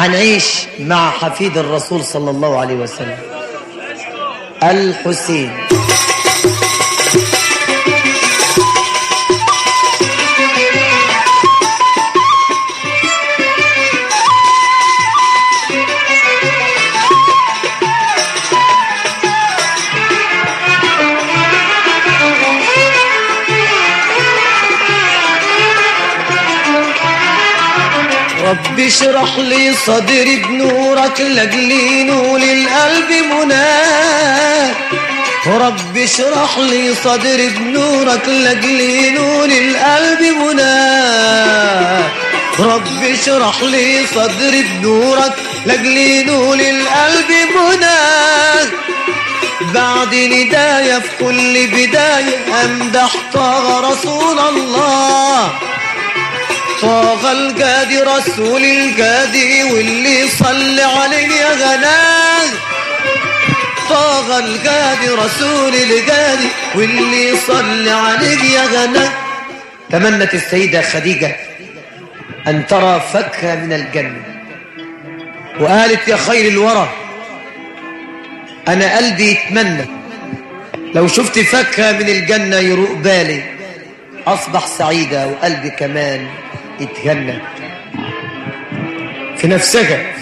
هنعيش مع حفيد الرسول صلى الله عليه وسلم الحسين رب اشرح لي صدري بنورك لاجلي نور القلب مناك رب اشرح لي صدري بنورك لاجلي نور القلب مناك رب اشرح لي صدري بنورك لاجلي نور القلب مناك بعد نداية في كل بداية امدح طه رسول الله طه الجادي رسول الجادي واللي صلي عليه يا غناه طه الجادي رسول الجادي واللي صلي عليه يا غناه تمنت السيدة خديجة أن ترى فكهة من الجنة وقالت يا خير الورى أنا قلبي يتمنى لو شفت فكهة من الجنة يروق بالي أصبح سعيدة وقلبي كمان يتهنى في نفسها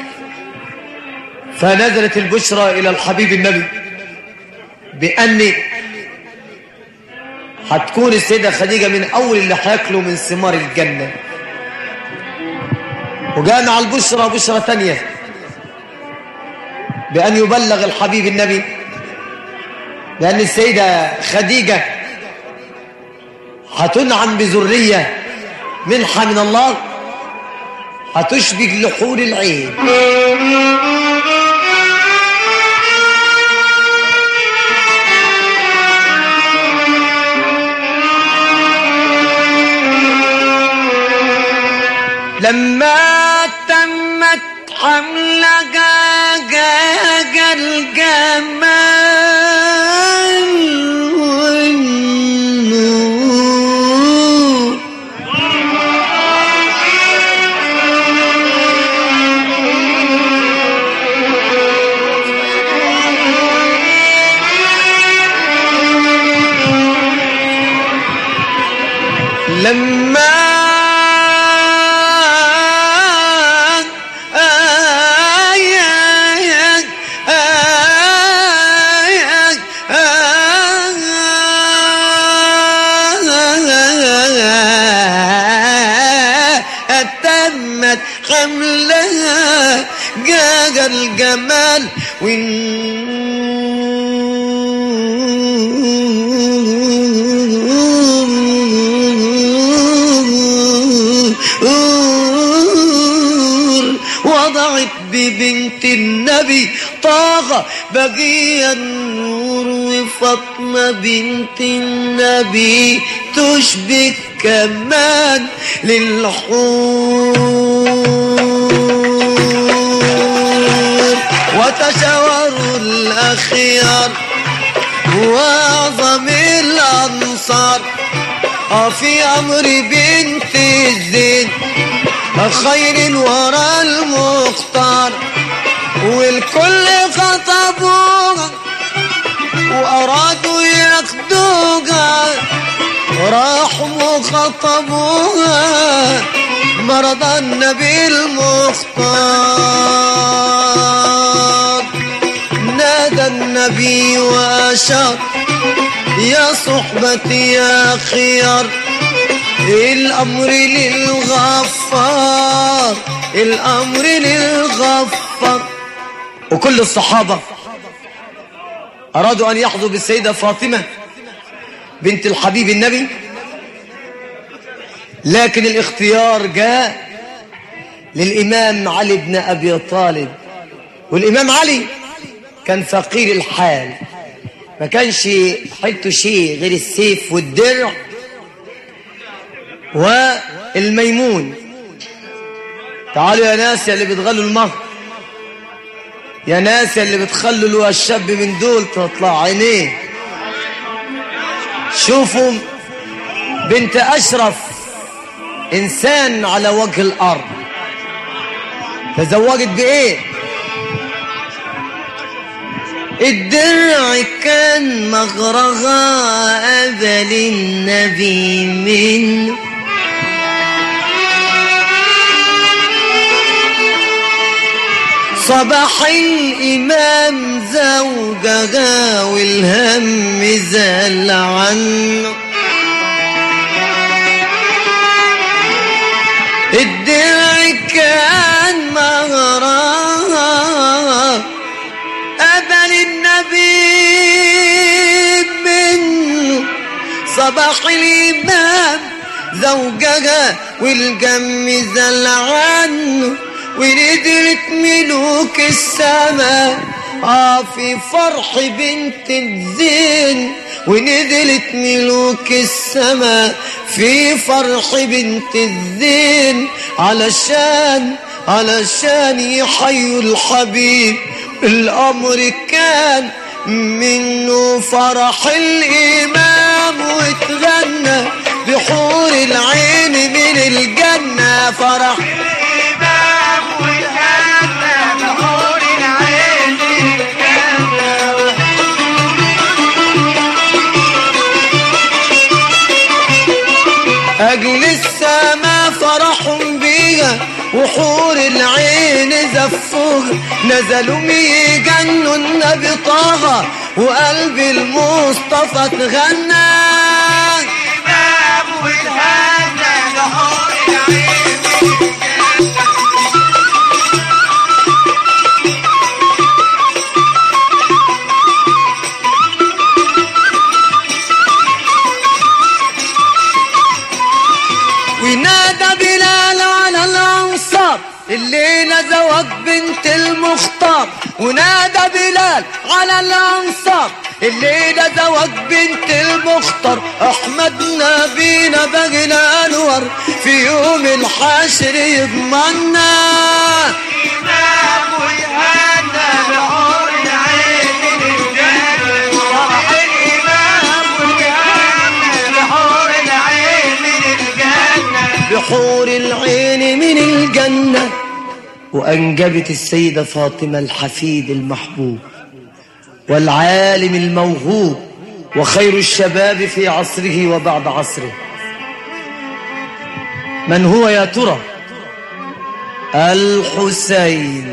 فنزلت البشرى إلى الحبيب النبي بأن هتكون السيدة خديجة من أول اللي هياكلوا من ثمار الجنة وجاء مع البشرى بشرى تانية بأن يبلغ الحبيب النبي لأن السيدة خديجة هتنعم بذرية منحة من الله هتشبك لحور العين لما تمت حملة جاجا الجمال والنور لما تمت حملها جاج الجمال والنور وضعت ببنت النبي طاغة بقي النور وفاطمة بنت النبي تشبك كمان للحور وتشاوروا الأخيار وأعظم الأنصار في أمر بنت الزين خير ورا المختار والكل خطبوها وأرادوا ياخدوها راحوا خطبوها مرض النبي المختار نادى النبي وأشار يا صحبتي يا خيار الأمر للغفار الأمر للغفار وكل الصحابة أرادوا أن يحظوا بالسيدة فاطمة بنت الحبيب النبي لكن الاختيار جاء للإمام علي بن أبي طالب والإمام علي كان فقير الحال ما كانش حيلته شيء غير السيف والدرع والميمون تعالوا يا ناس يا اللي بتغلوا المهر يا ناس يا اللي بتخلوا الشاب من دول تطلع عينيه شوفوا بنت أشرف إنسان على وجه الأرض تزوجت بايه الدرع كان مغرغا قبل النبي منه صباح الإمام زوجها والهم زال عنه الدرع كان مغرها قبل النبي منه صباح الإمام زوجها والجم زال عنه وندرت ملوك السماء آه في فرح بنت الزين ونزلت ملوك السماء في فرح بنت الزين علشان علشان يحيوا الحبيب الأمر كان منه فرح الإمام واتغنى بحور العين من الجنة فرح الإمام والهنا بحور العين الجنة أجل السما فرح بيها وحور العين زفوها نزلوا يجنوا النبي طه وقلب المصطفى اتغنى الإمام والهنا بحور العين الجنة ونادى بلال على الأنصار الليلة زواج بنت المختار ونادى بلال على الأنصار الليلة زواج بنت المختار أحمد نبينا بغي الأنور في يوم الحشر يضمنا الإمام والهنا بحور العين الجنة فرح الإمام والهنا بحور العين الجنة بحور العين من الجنة وأنجبت السيدة فاطمة الحفيد المحبوب والعالم الموهوب وخير الشباب في عصره وبعد عصره من هو يا ترى الحسين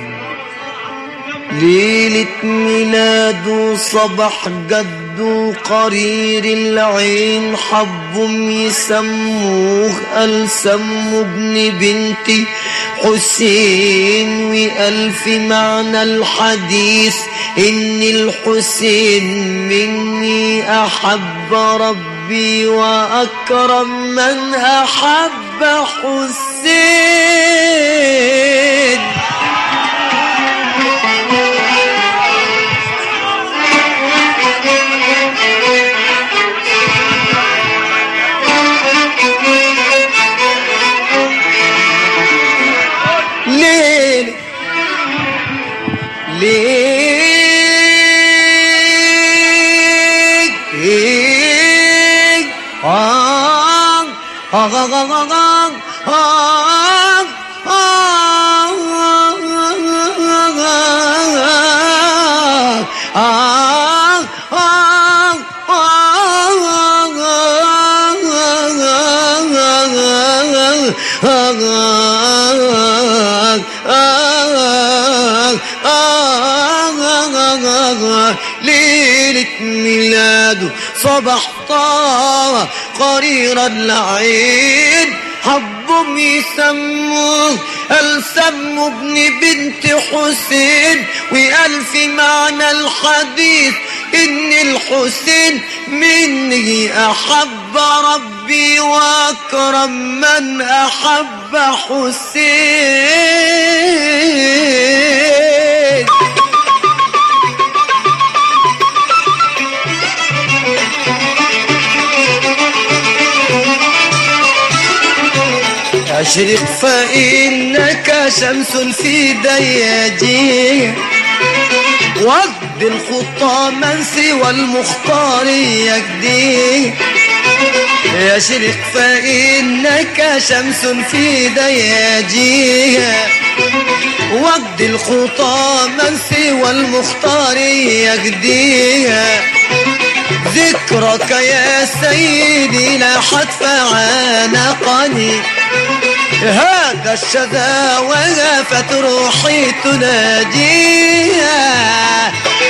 ليلة ميلاده صبح جده قرير العين حبهم يسموه قال سموا ابن بنتي حسين وألف معنى الحديث إن الحسين مني أحب ربي وأكرم من أحب حسين ليل ليل ليل آه آه آه آه آه آه ليلة ميلاده صبح طه قرير العين حبهم يسموه قال سموا ابن بنت حسين وقال في معنى الحديث ان الحسين مني احب ربي واكرم من احب حسين أشرق فإنك شمس في دياجي وقد الخطى من سوى المختار يجدي يشرق فإنك شمس في دياجي وقد الخطى من سوى المختار يهديها ذكرك يا سيدي لاحت فعانقني هذا الشذا وقفت روحي تناديها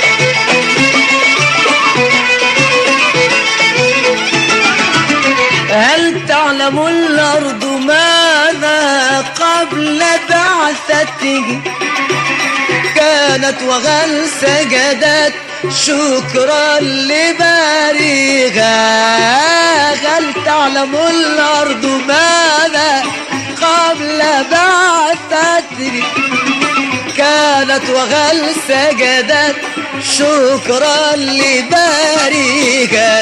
هل تعلم الأرض ماذا قبل بعثتك كانت وغل سجدت شكرا لباريها هل تعلم الأرض ماذا قبل بعثتك كانت وغل سجدت شكرا لباريها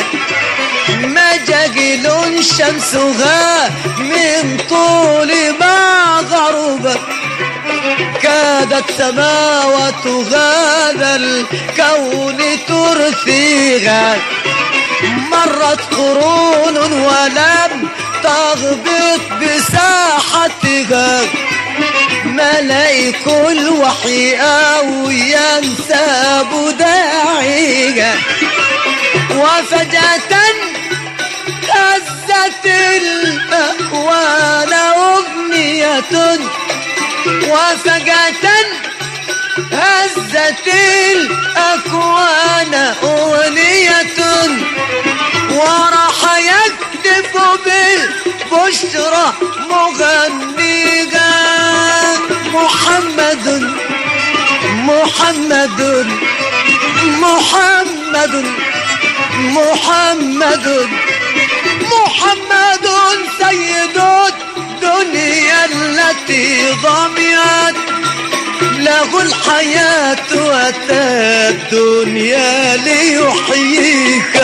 مجاجل شمسها من طول ما غربت كادت سماوات هذا الكون ترثيها مرت قرون ولم تغبط بساحتها ملائك الوحي أو ينساب داعيها وفجأة هزت الأكوان أغنية وفجأة هزت الأكوان أغنية وراح يكتف بالبشرى مغنيها محمد محمد محمد محمد محمد سيد الدنيا التي ضميت له الحياة أتى الدنيا ليحييك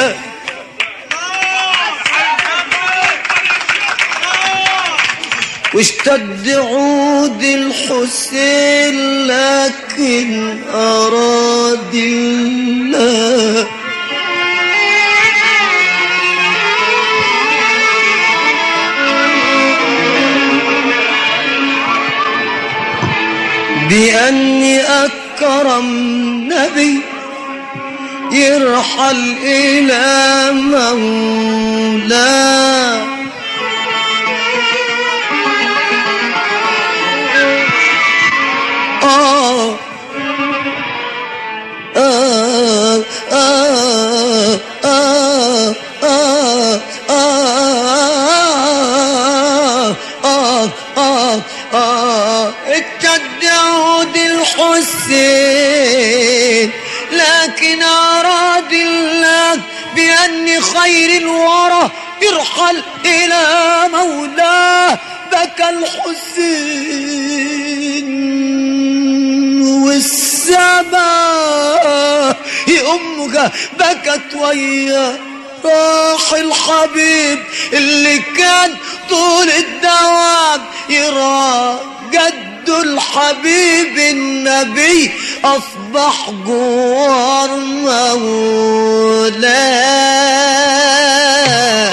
واشتد عود الحسين لكن أراد الله بأني أكرم نبي يرحل إلى مولاه آه آه آه آه آه آه آه آه اتجد عود الحسين لكن أراد الله بأن خير الورى ارحل إلى مولاه بكى الحسين والسماء أمك بكت وياه راح الحبيب اللي كان طول الدوام يرى جد الحبيب النبي أصبح جوار مولاه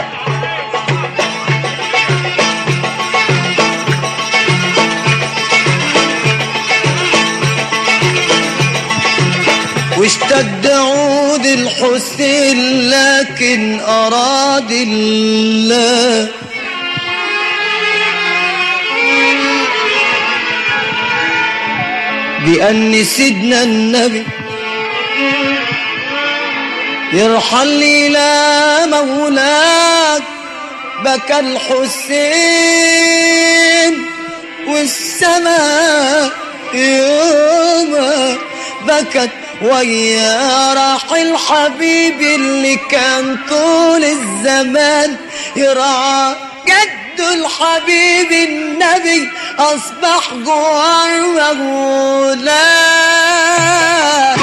واشتد عود الحسين لكن أراد الله بأن سيدنا النبي يرحل إلى مولاك بكى الحسين والسماء يوم بكت ويا راح الحبيب اللي كان طول الزمان يرعى جد الحبيب النبي أصبح جوار مولاه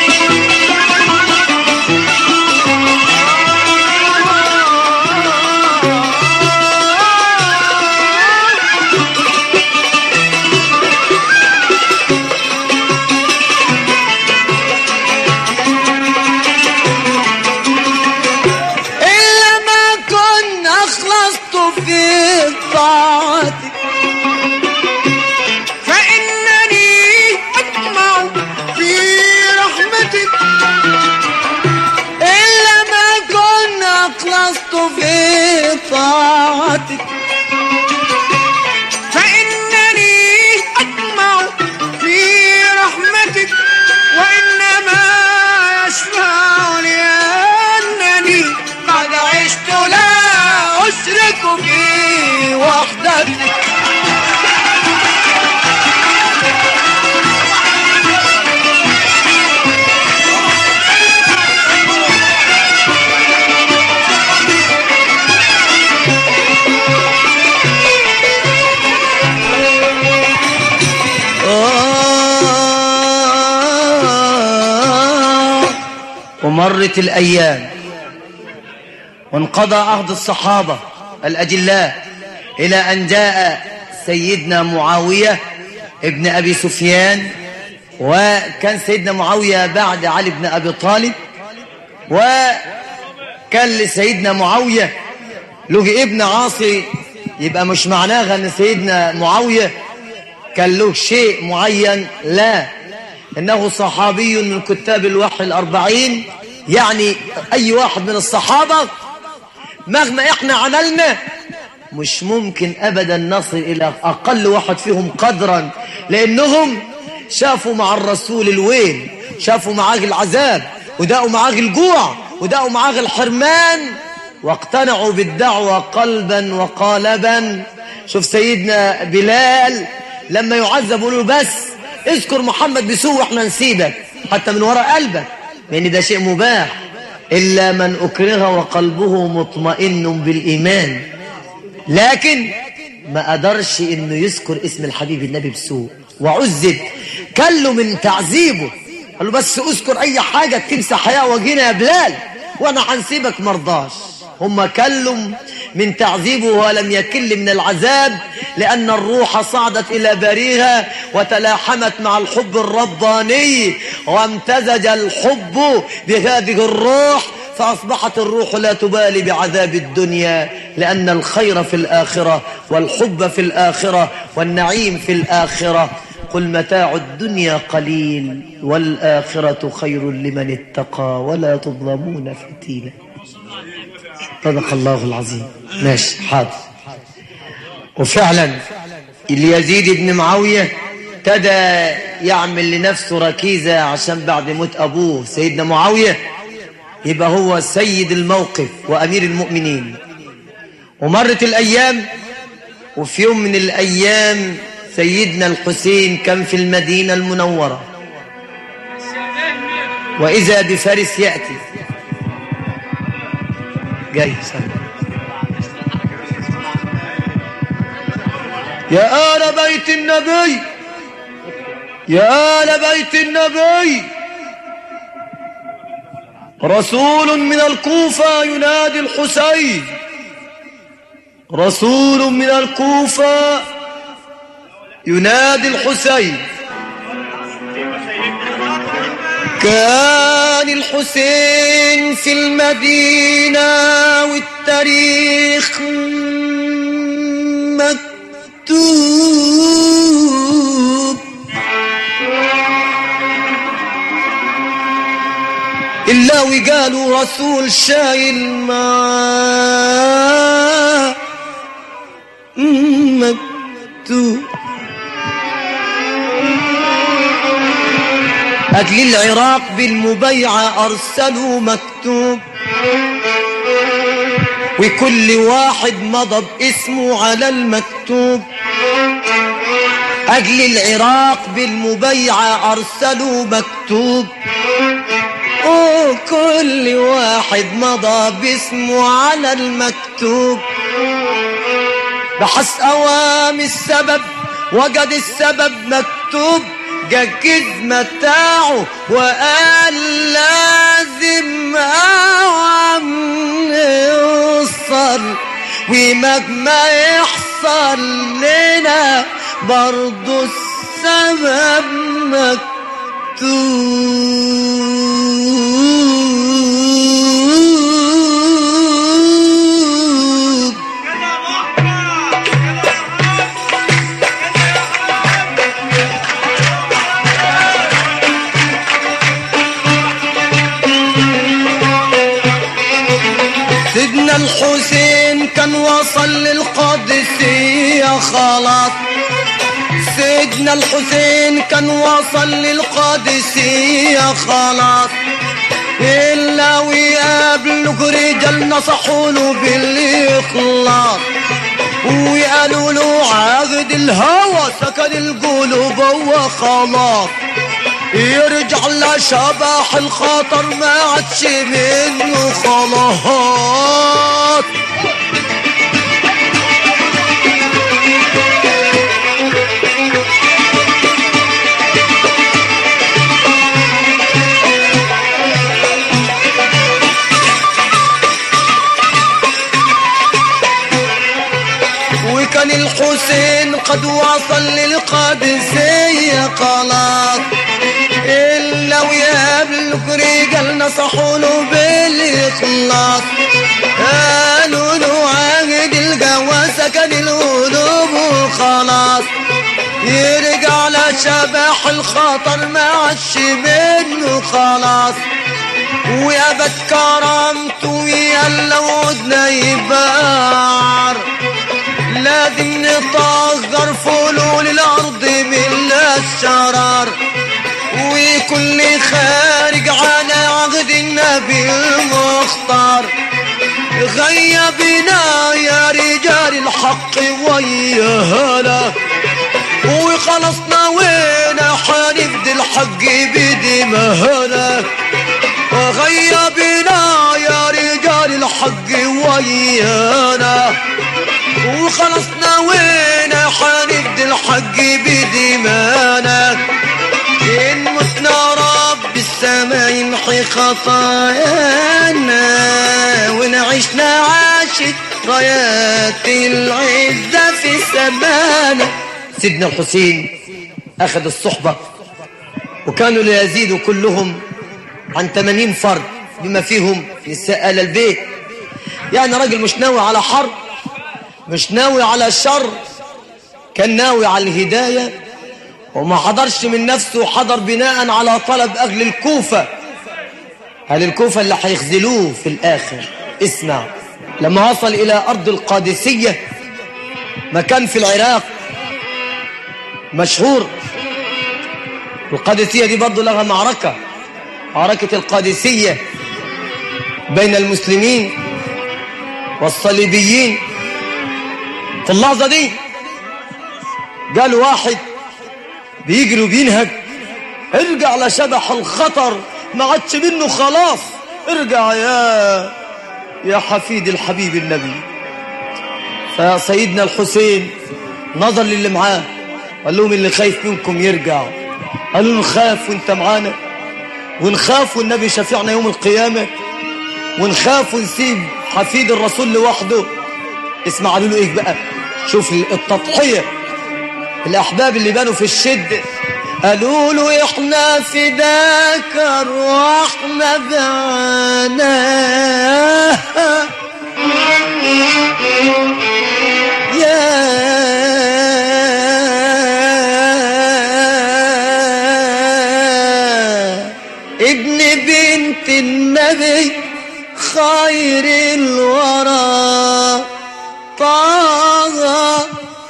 إلا ما كن أخلصت في طاعتك ومرت الأيام وانقضى عهد الصحابة الأجلاء إلى أن جاء سيدنا معاوية ابن أبي سفيان وكان سيدنا معاوية بعد علي بن أبي طالب وكان لسيدنا معاوية له ابن عاصي يبقى مش معناها ان سيدنا معاوية كان له شيء معين لا انه صحابي من كتاب الوحي الاربعين يعني اي واحد من الصحابة مهما احنا عملنا مش ممكن ابدا نصل الى اقل واحد فيهم قدرا لانهم شافوا مع الرسول الويل شافوا معاه العذاب وداقوا معاه الجوع وداقوا معاه الحرمان واقتنعوا بالدعوة قلبا وقالبا شوف سيدنا بلال لما يعذب له بس اذكر محمد بسوء واحنا نسيبك حتى من وراء قلبك لان ده شيء مباح الا من اكره وقلبه مطمئن بالايمان لكن ما قدرش انه يذكر اسم الحبيب النبي بسوء وعذب كله من تعذيبه قال له بس اذكر اي حاجة تمسح حياة وجهنا يا بلال وانا هنسيبك مرضاش هم كلوا من تعذيبه ولم يكل من العذاب لأن الروح صعدت إلى بريها وتلاحمت مع الحب الرباني وامتزج الحب بهذه الروح فأصبحت الروح لا تبالي بعذاب الدنيا لأن الخير في الآخرة والحب في الآخرة والنعيم في الآخرة قل متاع الدنيا قليل والآخرة خير لمن اتقى ولا تظلمون فتيلا صدق الله العظيم ماشي حاضر وفعلا اليزيد بن معاوية ابتدى يعمل لنفسه ركيزة عشان بعد موت أبوه سيدنا معاوية يبقى هو سيد الموقف وأمير المؤمنين ومرت الأيام وفي يوم من الأيام سيدنا الحسين كان في المدينة المنورة وإذا بفارس يأتي جاي سلام يا آل بيت النبي يا آل بيت النبي رسول من الكوفة ينادي الحسين رسول من الكوفة ينادي الحسين كان الحسين في المدينة والتاريخ مكتوب إلا وقالوا رسول شايل ما مكتوب أجل العراق بالمبيعة أرسلوا مكتوب وكل واحد مضى باسمه على المكتوب أجل العراق بالمبيعة أرسلوا مكتوب وكل واحد مضى باسمه على المكتوب بحث أوام السبب وجد السبب مكتوب جاكيز متاعه وقال لازم اوعم يوصل ومهما يحصل لنا برضو السبب مكتوب سيدنا الحسين كان وصل للقادسية خلاص سيدنا الحسين كان وصل للقادسية خلاص إلا ويقابلوا رجال نصحوا له بالإخلاص وقالوا له عقد الهوى سكن القلوب وخلاص يرجع لشبح الخطر ما عادش منه خلاص قد وصل للقادسية خلاص إلا ويقابلك رجال نصحوا له بالإخلاص قالوا له عاهد الجواز كان القلوب وخلاص يرجع لشبح الخطر ما عادش منه خلاص ويابت كرامته يلا ودنا يبار لازم نطهر فلول الارض من الشرار وكل خارج على عهد النبي المختار غيبنا يا رجال الحق ويانا وخلصنا وين حنفدي الحق بدمانا غيبنا يا رجال الحق ويانا وخلصنا وين حنفدي الحق بدمانا إن متنا رب السماء يمحي خطايانا ونعيشنا عاشت رايات العزة في سمانا سيدنا الحسين أخذ الصحبة وكانوا لا يزيدوا كلهم عن 80 فرد بما فيهم نساء آل البيت يعني راجل مش ناوي على حرب مش ناوي على شر كان ناوي على الهداية وما حضرش من نفسه حضر بناء على طلب أهل الكوفة أهل الكوفة اللي هيخذلوه في الآخر اسمع لما وصل إلى أرض القادسية مكان في العراق مشهور القادسية دي برضه لها معركة معركة القادسية بين المسلمين والصليبيين في اللحظة دي قال واحد بيجري وبينهج ارجع لشبح الخطر ما عادش منه خلاص ارجع يا يا حفيد الحبيب النبي فسيدنا الحسين نظر للي معاه قال لهم اللي خايف منكم يرجع قالوا نخاف وانت معانا ونخاف والنبي شفيعنا يوم القيامة ونخاف ونسيب حفيد الرسول لوحده اسمع قالوا له ايه بقى شوف التضحية الأحباب اللي بانوا في الشدة قالوا له احنا فداك ارواحنا بعنا يا ابن بنت النبي خير الورى طه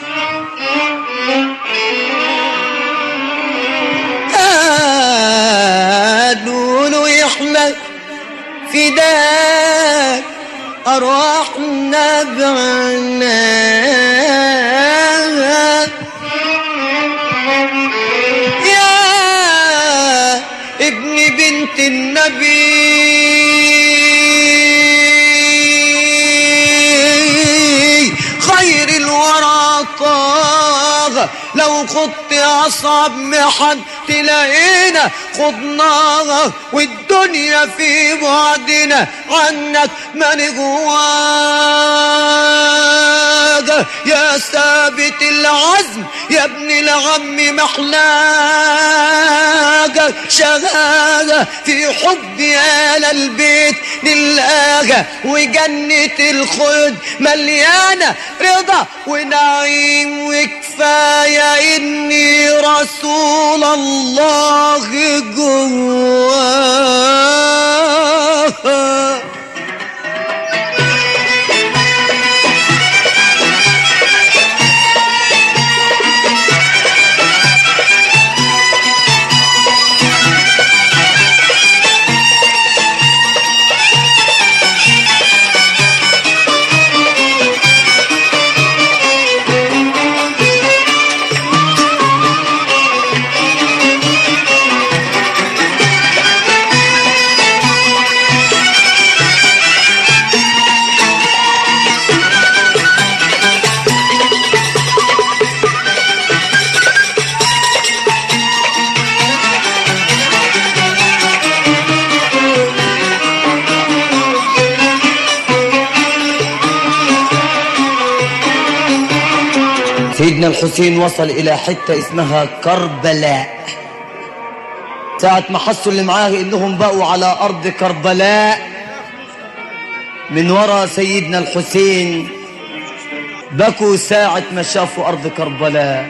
قالوا له احنا فداك ارواحنا بعناها يا ابن بنت النبي خير الورى طاغ لو خضت أصعب محن تلاقينا خضناها والدنيا في بعدنا عنك ما نجواك يا ثابت العزم يا ابن العم محلاك شغالة في حب آل البيت للآغا وجنة الخلد مليانة رضا ونعيم وكفاية إني رسول الله جواها سيدنا الحسين وصل إلى حتة اسمها كربلاء ساعة ما حسوا اللي معاه إنهم بقوا على أرض كربلاء من وراء سيدنا الحسين بكوا ساعة ما شافوا أرض كربلاء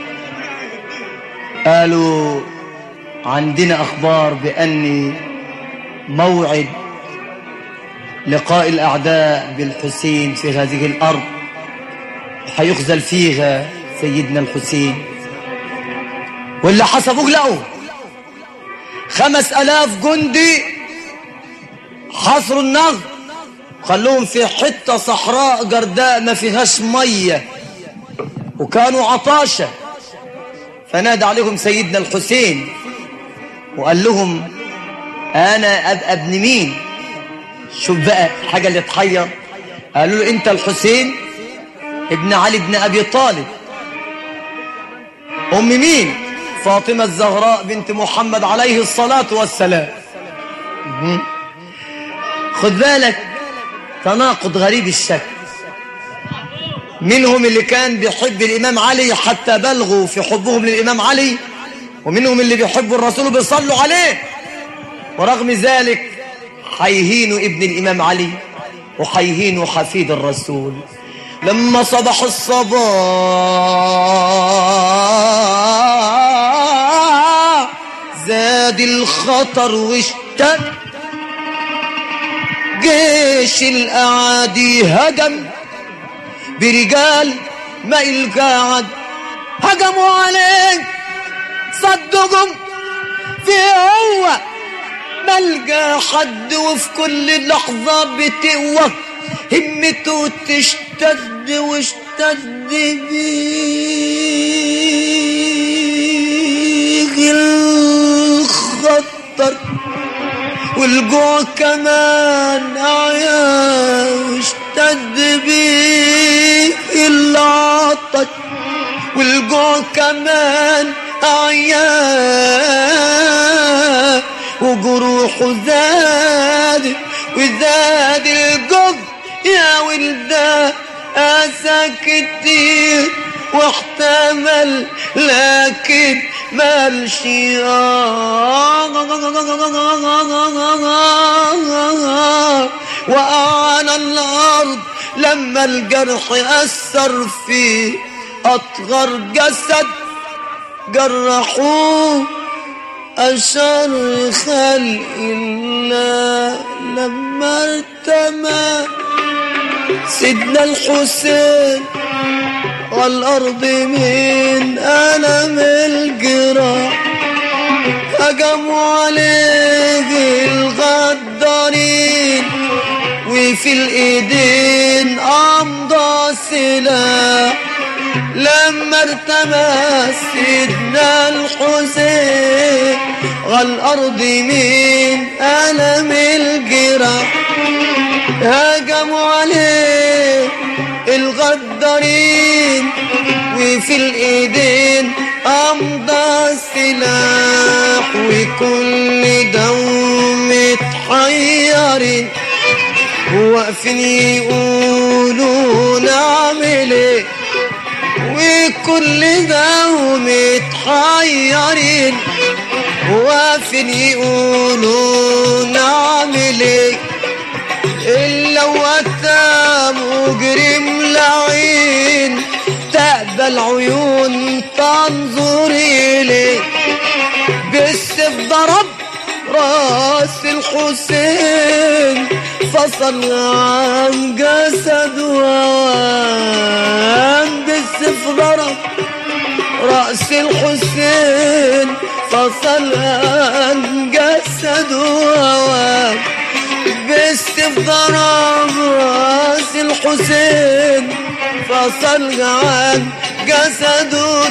قالوا عندنا أخبار بأن موعد لقاء الأعداء بالحسين في هذه الأرض حيخزل فيها سيدنا الحسين واللي حسبوه لقوا خمس ألاف جندي حصروا النهر خلوهم في حتة صحراء جرداء ما فيهاش مية وكانوا عطاشة فنادى عليهم سيدنا الحسين وقال لهم أنا أبقى ابن مين شوف بقى الحاجة اللي تحير قالوا له أنت الحسين ابن علي بن أبي طالب أم مين فاطمة الزهراء بنت محمد عليه الصلاة والسلام مهم. خد بالك تناقض غريب الشكل منهم اللي كان بيحب الإمام علي حتى بلغوا في حبهم للإمام علي ومنهم اللي بيحبوا الرسول وبيصلوا عليه ورغم ذلك حيهينوا ابن الإمام علي وحيهينوا حفيد الرسول لما صبح الصباح زاد الخطر واشتد جيش الأعادي هجم برجال ما القاعد هجموا عليه صدقهم في هو ملقى حد وفي كل لحظة بتقوى همته تشتد واشتد بيه الخطر والجوع كمان عيا اشتد بيه العطش والجوع كمان عيا وجروحه زاد وزاد الجب يا ولده أسى كتير واحتمل لكن مالشي وقع على الأرض لما الجرح أثر فيه أصغر جسد جرحوه أشر خلق الله لما ارتمى سيدنا الحسين والأرض من ألم الجراح هجموا عليه الغدارين وفي الإيدين أمضى سلاح لما ارتمى سيدنا الحسين والأرض من ألم الجراح هاجموا عليه الغدارين وفي الإيدين أمضى السلاح وكل دوم متحيرين واقفين يقولوا نعمل ايه وكل ده متحيرين واقفين يقولوا نعمل ايه الا وقتها مجرم لعين تقبل العيون تنظر اليه بالسيف ضرب راس الحسين فصل عن جسد وان بالسيف ضرب رأس الحسين فصل عن جسد وان بالسيف ضرب رأس الحسين فصل عن جسده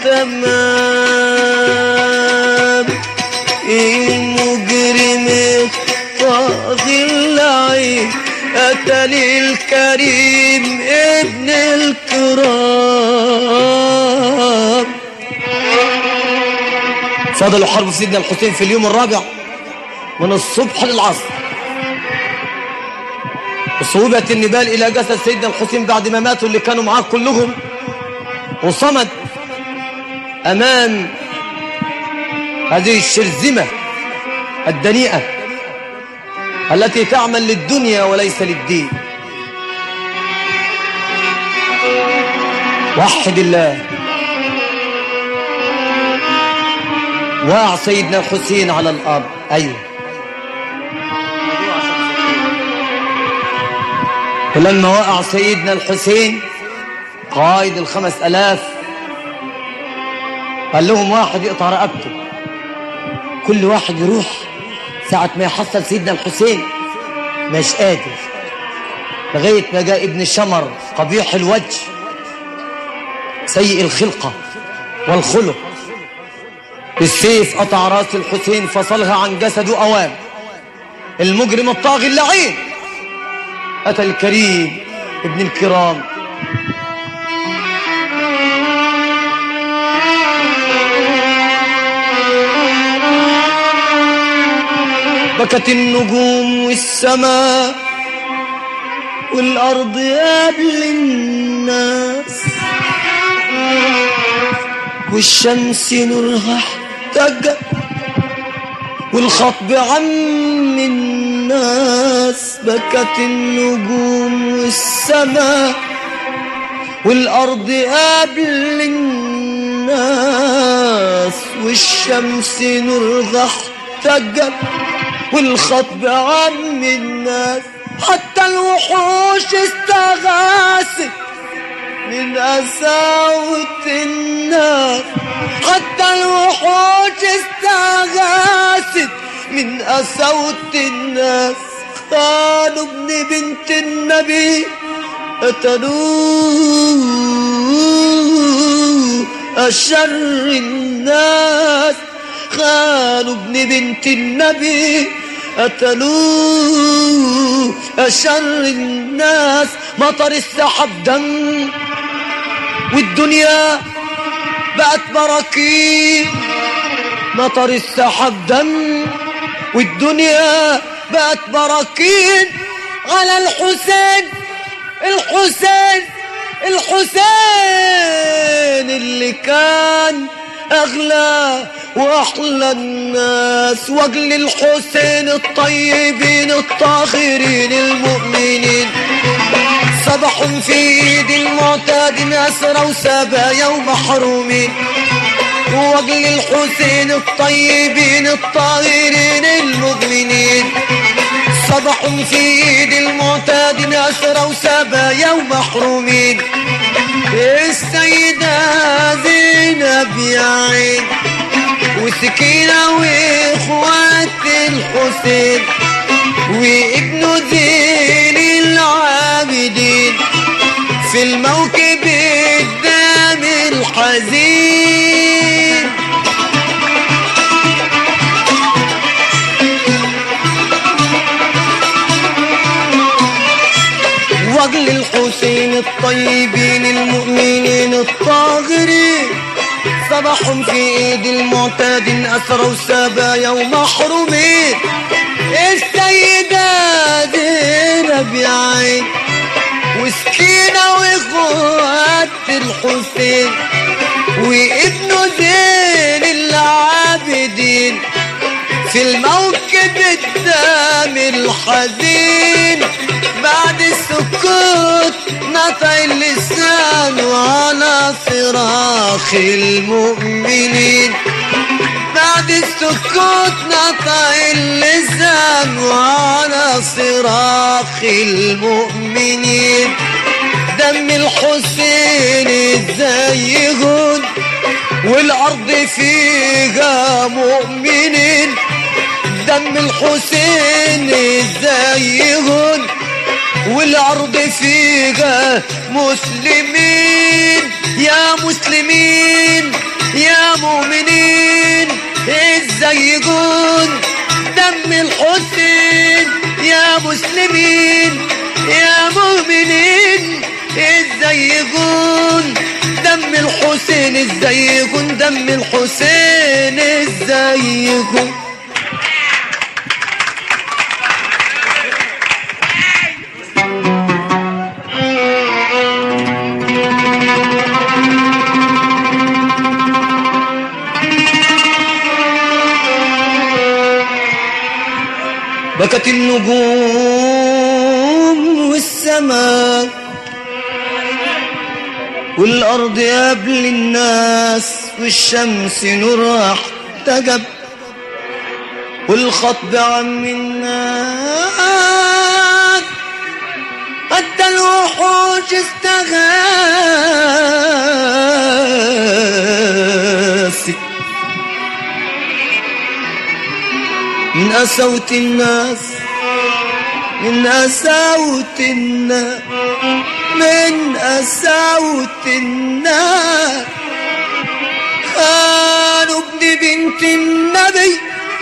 تمام المجرم الطاغي اللعين قتل الكريم ابن الكرام فضلوا حرب سيدنا الحسين في اليوم الرابع من الصبح للعصر وصوبت النبال إلى جسد سيدنا الحسين بعد ما ماتوا اللي كانوا معاه كلهم وصمد أمام هذه الشرذمة الدنيئة التي تعمل للدنيا وليس للدين وحد الله وقع سيدنا الحسين على الأرض أيوه ولما وقع سيدنا الحسين قائد الخمس ألاف قال لهم واحد يقطع رقبته كل واحد يروح ساعة ما يحصل سيدنا الحسين مش قادر لغاية ما جاء ابن شمر قبيح الوجه سيء الخلقة والخلق بالسيف قطع راس الحسين فصلها عن جسده أوام المجرم الطاغي اللعين أتى الكريم ابن الكرام بكت النجوم والسماء والأرض قبل الناس والشمس نورها احتجى والخطب عم الناس بكت النجوم والسماء والأرض قبل الناس والشمس نورها احتجى والخطب عم الناس حتى الوحوش استغاثت من قساوة الناس حتى الوحوش استغاثت من قساوة الناس خانوا ابن بنت النبي قتلوه أشر الناس خانوا ابن بنت النبي قتلوه أشر الناس مطر السحب دم والدنيا بقت براكين مطر السحب دم والدنيا بقت براكين على الحسين الحسين الحسين اللي كان أغلى وأحلى الناس وأجل الحسين الطيبين الطاهرين المؤمنين صبح في ايد المعتاد أسرى وسبايا ومحرومين وأجل الحسين الطيبين الطاهرين المؤمنين صبح في ايد المعتاد أسرى وسبايا ومحرومين السيدة زينب يا عين وسكينة واخوات الحسين وابن زين العابدين في الموكب الدام الحزين وجل الحسين الطيبين المؤمنين الطاهرين صباح في ايد المعتاد اسروا سبايا ومحرومين السيدة زينب يا عين وسكينة واخوات الحسين وابنه زين العابدين في الموكب الدام الحزين بعد السكوت نطع اللسان على صراخ المؤمنين بعد السكوت نطع اللسان على صراخ المؤمنين دم الحسين ازاي يهون والارض فيها مؤمنين دم الحسين ازاي يهون والارض فيها مسلمين يا مسلمين يا مؤمنين ازاي يكون دم الحسين يا مسلمين يا مؤمنين ازاي يكون دم الحسين ازاي يكون دم الحسين ازاي يكون بكت النجوم والسماء والأرض قبل الناس والشمس نورها احتجب والخطب عم الناس حتى الوحوش استغاثت من قسوة الناس من قساوة الناس من قساوة الناس خانوا ابن بنت النبي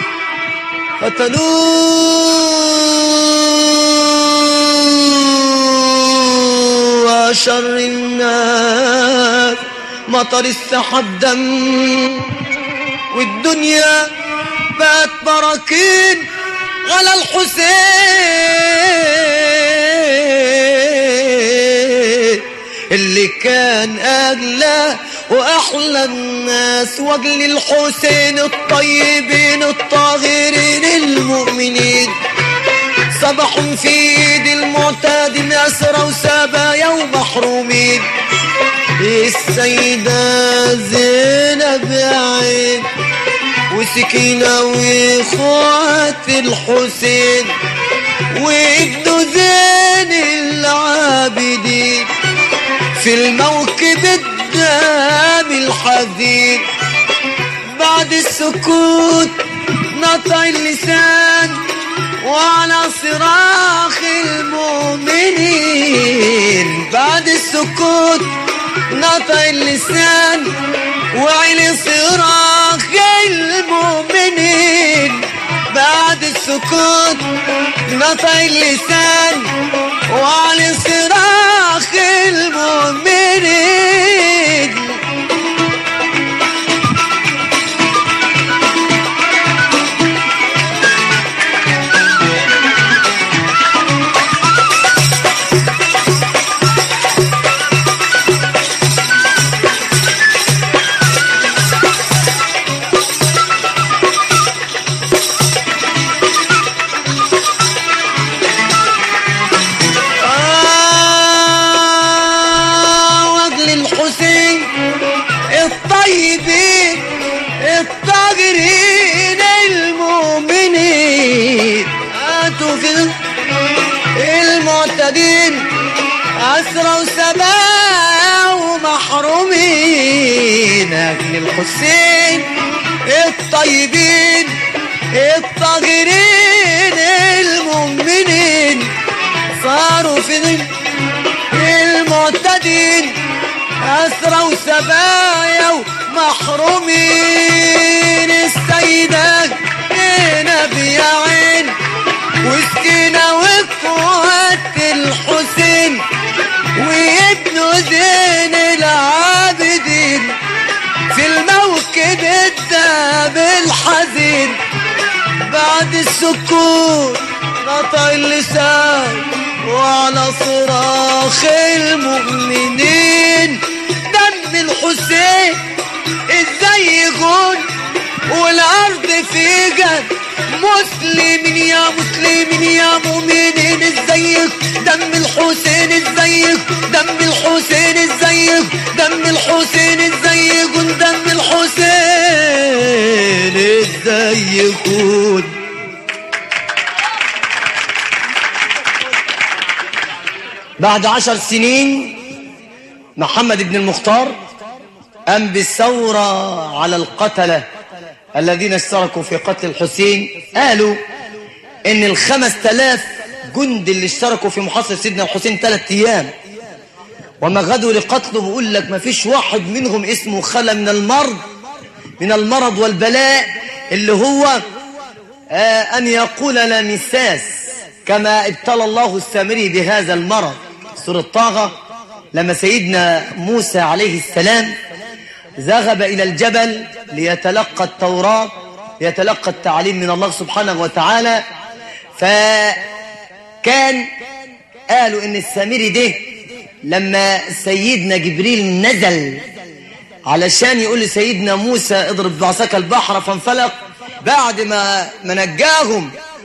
قتلوه وشر الناس مطر السحاب دم والدنيا بقت براكين على الحسين اللي كان أغلى وأحلى الناس وجل الحسين الطيبين الطاهرين المؤمنين صبح في ايد المعتاد أسرى وسبايا ومحرومين السيدة زينب يا عين وسكينة واخوات الحسين وابنه زين العابدين في الموكب الدام الحزين بعد السكوت نطع اللسان وعلى صراخ المؤمنين بعد السكوت نطع اللسان وعلى صراخ المؤمنين بعد السكوت نطع اللسان وعلى صراخ المؤمنين آه وجل الحسين الطيبين الطاهرين المؤمنين هاتوا في المعتدين أسرى وسماء ومحرومين أجل الحسين الطيبين الطاهرين المؤمنين صاروا في ظل المعتدين أسرى وسبايا ومحرومين السيدة زينب يا عين وسكينة وقوة الحسين وابنه زين العابدين في الموكب الداب الحزين بعد السكوت نطع اللسان وعلى صراخ المؤمنين دم الحسين ازاي يكون والارض في جد مسلمين يا مسلمين يا مؤمنين ازيك دم الحسين ازيك دم الحسين ازيك دم الحسين ازيك دم الحسين ازاي يكون بعد عشر سنين محمد بن المختار قام بالثورة على القتلة الذين اشتركوا في قتل الحسين قالوا ان الخمس تلاف جند اللي اشتركوا في محاصرة سيدنا الحسين ثلاث ايام وما غدوا لقتله بيقول لك ما فيش واحد منهم اسمه خلى من المرض من المرض والبلاء اللي هو آه أن يقول لا مساس كما ابتلى الله السامري بهذا المرض سورة طه لما سيدنا موسى عليه السلام ذهب إلى الجبل ليتلقى التوراة ليتلقى التعليم من الله سبحانه وتعالى فكان قالوا ان السامري ده لما سيدنا جبريل نزل علشان يقول لسيدنا موسى اضرب بعصاك البحر فانفلق بعد ما ما نجاهم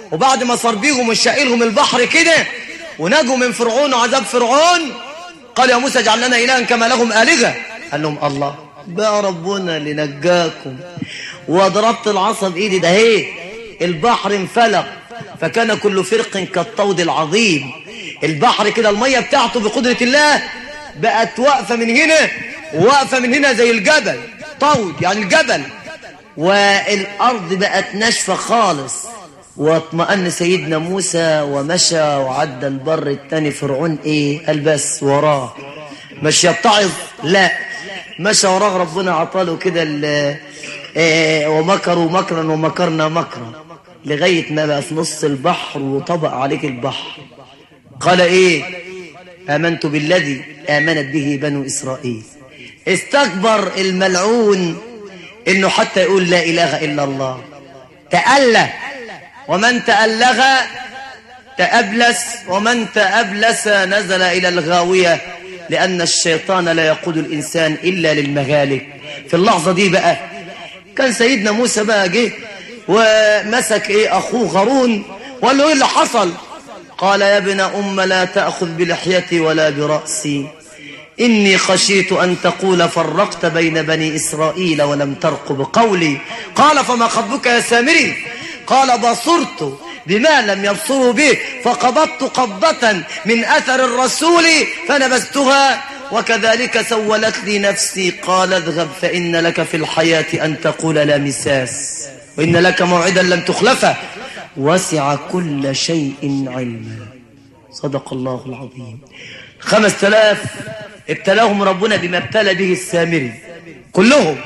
وبعد ما صار بيهم وشائلهم البحر كده ونجوا من فرعون وعذاب فرعون قال يا موسى اجعل لنا إلها كما لهم آلهة قال لهم الله بقى ربنا اللي نجاكم وضربت العصا بإيدي ده هي البحر انفلق فكان كل فرق كالطود العظيم البحر كده المية بتاعته بقدرة الله بقت واقفة من هنا وواقفة من هنا زي الجبل طود يعني الجبل والأرض بقت ناشفة خالص واطمأن سيدنا موسى ومشى وعدى البر التاني فرعون ايه قال بس وراه مش يتعظ لا مشى وراه ربنا عطاله كده ال- إيه ومكروا مكرا ومكرنا مكرا لغاية ما بقى في نص البحر وطبق عليك البحر قال ايه آمنت بالذي آمنت به بنو إسرائيل استكبر الملعون انه حتى يقول لا اله الا الله تأله ومن تألغ تأبلس ومن تأبلس نزل إلى الغاوية لأن الشيطان لا يقود الإنسان إلا للمهالك في اللحظة دي بقى كان سيدنا موسى بقى جه ومسك إيه أخوه هارون وقال له إيه اللي حصل قال يا ابن أم لا تأخذ بلحيتي ولا برأسي إني خشيت أن تقول فرقت بين بني إسرائيل ولم ترقب قولي قال فما خطبك يا سامري قال بصرت بما لم يبصروا به فقبضت قبضة من أثر الرسول فنبذتها وكذلك سولت لي نفسي قال اذهب فإن لك في الحياة أن تقول لا مساس وإن لك موعدا لم تخلفه وسع كل شيء علما صدق الله العظيم خمس تلاف ابتلاهم ربنا بما ابتلى به السامري كلهم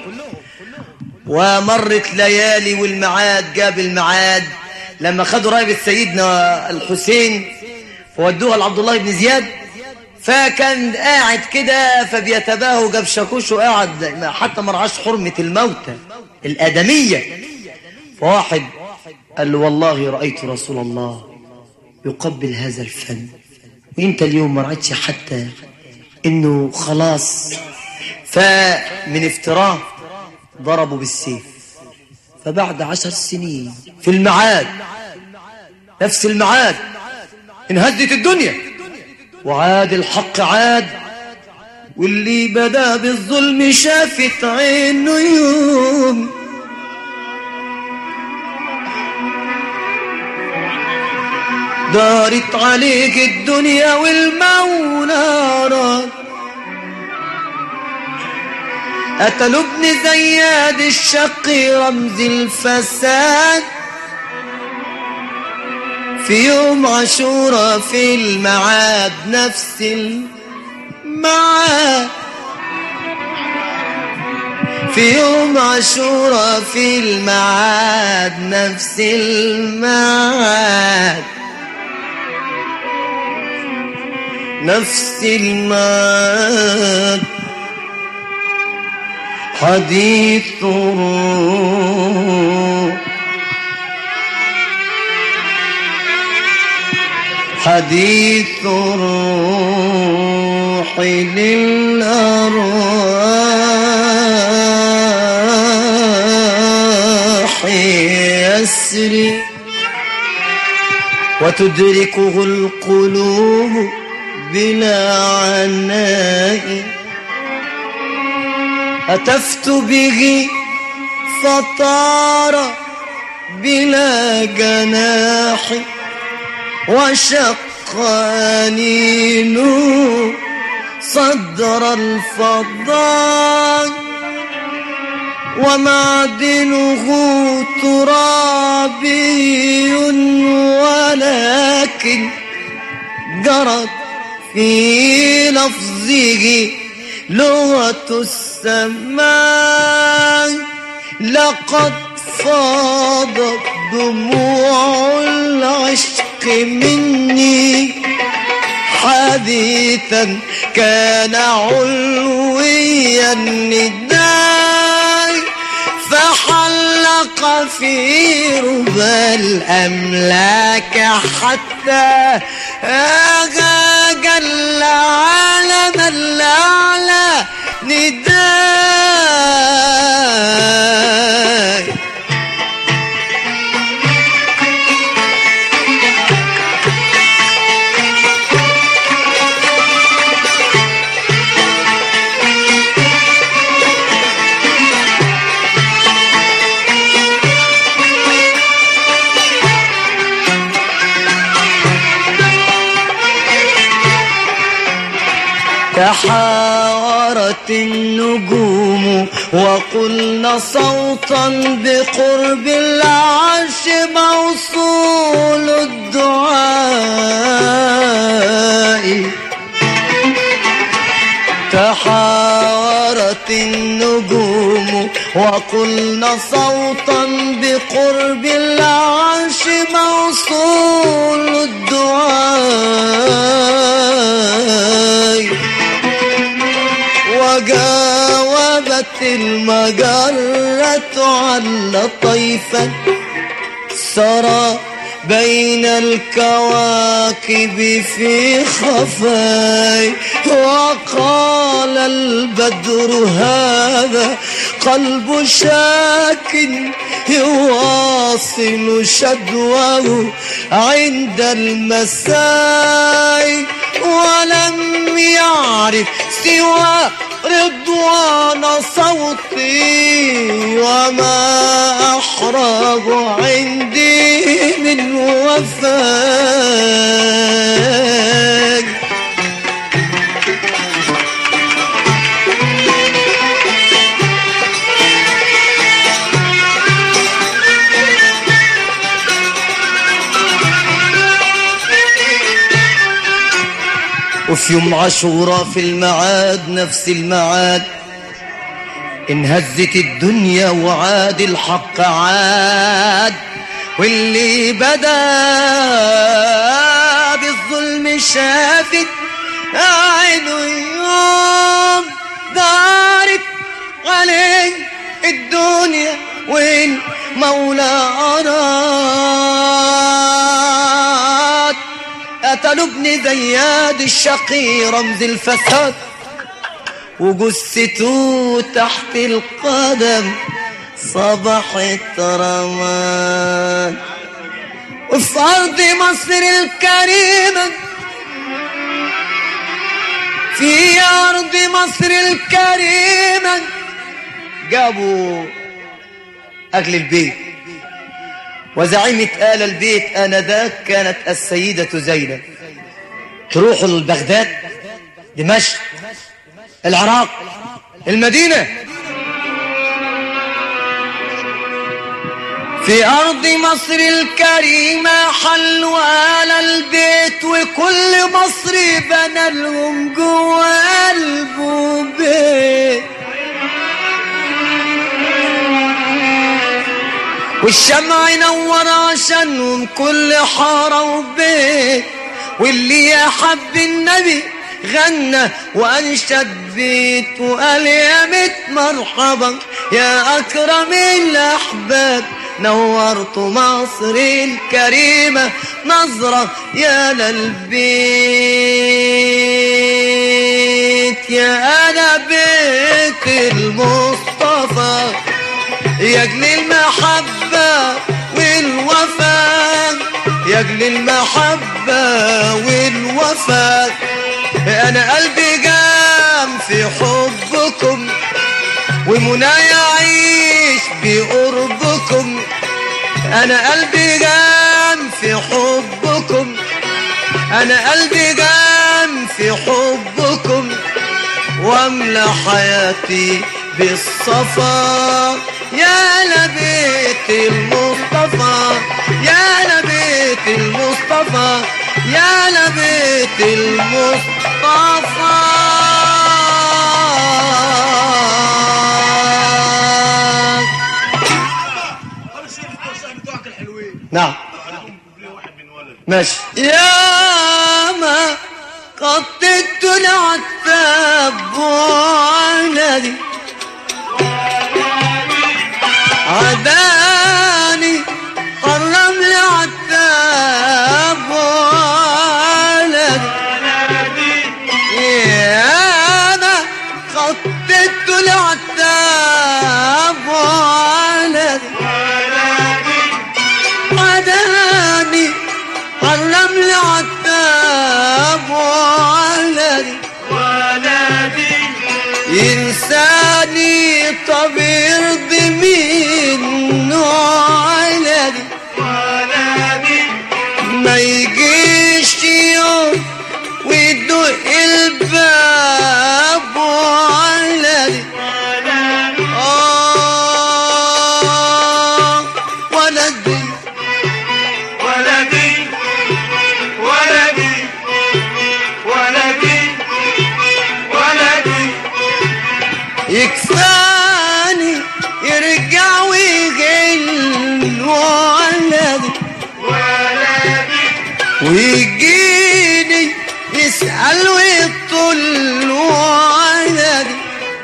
ومرت ليالي والمعاد جاب المعاد لما خدوا راية سيدنا الحسين فودوها لعبد الله بن زياد فكان قاعد كده فبيتباهى وجاب شاكوش وقاعد حتى ما رعاش حرمة الموتى الآدمية فواحد قال له والله رأيت رسول الله يقبل هذا الفن وانت اليوم ما رأيتش حتى انه خلاص فمن افتراه ضربوا بالسيف فبعد عشر سنين في المعاد نفس المعاد انهدت الدنيا وعاد الحق عاد واللي بدا بالظلم شافت عينه يوم دارت عليك الدنيا والمولى قتلوا ابن زياد الشقي رمز الفساد في يوم عاشوراء في المعاد نفس المعاد في يوم عاشوراء في المعاد نفس المعاد نفس المعاد حديث الروح حديث الروح للأرواح يسري وتدركه القلوب بلا عناء هتفت به فطار بلا جناح وشق أنينه صدر الفضاء ومعدنه ترابي ولكن جرت في لفظه لغة السماء لقد فاضت دموع العشق مني حديثا كان علوي النداء فحلق في ربى الأملاك حتى أغا جل عالم الأعلى نداء تحاورت النجوم وقلنا صوتا بقرب العرش موصول الدعاء تحاورت النجوم وقلنا صوتا بقرب العرش موصول الدعاء وجاوبت المجرة على طيفا سرى بين الكواكب في خفاي وقال البدر هذا قلب شاك يواصل شدوه عند المساء ولم يعرف سوى رضوان صوتي وما أحرج عندي من وفاك وفي يوم عاشوراء في المعاد نفس المعاد انهزت الدنيا وعاد الحق عاد واللي بدا بالظلم شافت عينه يوم دارت عليه الدنيا والمولى أراد قتلوا ابن زياد الشقي رمز الفساد وجثته تحت القدم صبحت رماد وفي أرض مصر الكريمة في أرض مصر الكريمة جابوا أكل البيت وزعيمة آل البيت آنذاك كانت السيدة زينب تروحوا لبغداد دمشق العراق المدينة في أرض مصر الكريمة حلوا آل البيت وكل مصري بنى لهم جوا قلبه بيت والشمع ينور عشانهم كل حارة وبيت واللي يحب النبي غنى وانشد بيت وقال يا مت مرحبا يا اكرم الاحباب نورت مصر الكريمة نظرة يا للبيت يا انا بيت المصطفى يا اجل المحبة والوفاء يا اجل المحبة والوفاء انا قلبي جام في حبكم ومناي يعيش بقربكم انا قلبي جام في حبكم انا قلبي جام في حبكم واملى حياتي بالصفا يا لبيت المصطفى يا لبيت المصطفى يا لبيت المصطفى نعم ماشي يا ما قطت العتاب وعنادي عداني حرم لي عتاب وعنادي يا ما قطت العتاب وعنادي عداني حرم لي عتاب وعنادي إنساني طب يرضي مين وعلدي ما يجيش يوم ويدق الباب ولدي ويجيني يسأل ويطل ولدي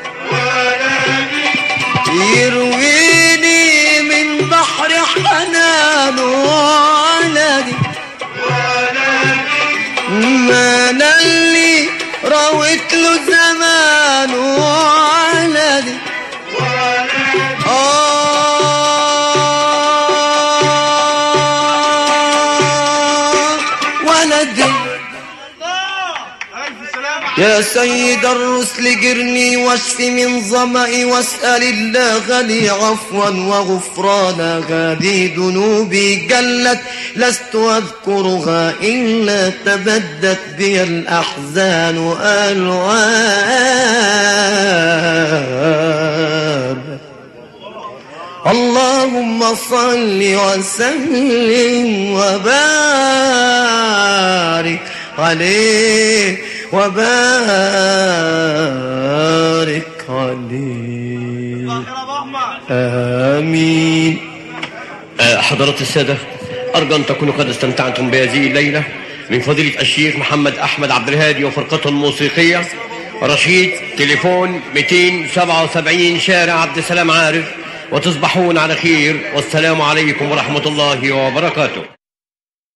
يرويني من بحر حنان ولدي ما انا اللي رويت له زمان ولدي آه ولدي ألف سلامة يا سيد الرسل جرني واشف من ظمئي واسأل الله لي عفوا وغفرانا هذه ذنوبي جلت لست أذكرها إلا تبدت بي الأحزان ألوان اللهم صل وسلم وبارك عليه وبارك عليه آخر أبو أحمد آمين آه، حضرات السادة أرجو أن تكونوا قد استمتعتم بهذه الليلة من فضيلة الشيخ محمد أحمد عبد الهادي وفرقته الموسيقية رشيد تليفون 277 شارع عبد السلام عارف وتصبحون على خير والسلام عليكم ورحمة الله وبركاته